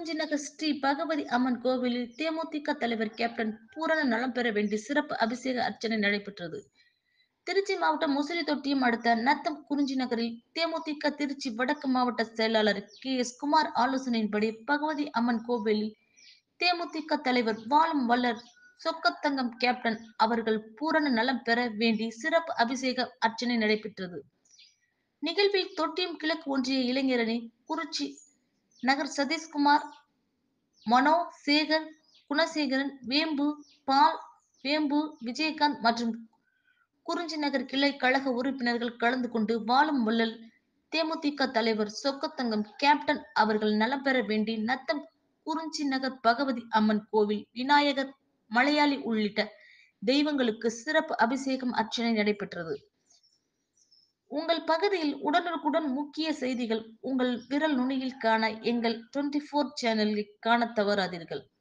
குறிஞ்சி நகர் ஸ்ரீ பகவதி அம்மன் கோவிலில் தேமுதிக தலைவர் கேப்டன் பூரண நலம் பெற வேண்டி சிறப்பு அபிஷேக அர்ச்சனை நடைபெற்றது திருச்சி மாவட்டம் முசிறி தொட்டியம் அடுத்த நத்தம் குறிஞ்சி நகரில் தேமுதிக திருச்சி வடக்கு மாவட்ட செயலாளர் கே எஸ் குமார் ஆலோசனையின்படி பகவதி அம்மன் கோவிலில் தேமுதிக தலைவர் வாழும் வல்லர் சொக்கத்தங்கம் கேப்டன் அவர்கள் பூரண நலம் பெற வேண்டி சிறப்பு அபிஷேக அர்ச்சனை நடைபெற்றது நிகழ்வில் தொட்டியம் கிழக்கு ஒன்றிய இளைஞரணி குறிச்சி நகர் சதீஷ்குமார் மனோ சேகர் குணசேகரன் வேம்பு பால் வேம்பு விஜயகாந்த் மற்றும் குறிஞ்சி நகர் கிளை கழக உறுப்பினர்கள் கலந்து கொண்டு வாழும் வள்ளல் தேமுதிக தலைவர் சொக்கத்தங்கம் கேப்டன் அவர்கள் நலம் பெற வேண்டி நத்தம் குறிஞ்சி நகர் பகவதி அம்மன் கோவில் விநாயகர் மலையாளி உள்ளிட்ட தெய்வங்களுக்கு சிறப்பு அபிஷேகம் அர்ச்சனை நடைபெற்றது உங்கள் பகுதியில் உடனுக்குடன் முக்கிய செய்திகள் உங்கள் விரல் நுனியில் காண எங்கள் டுவெண்டி ஃபோர் சேனலில் காண தவறாதீர்கள்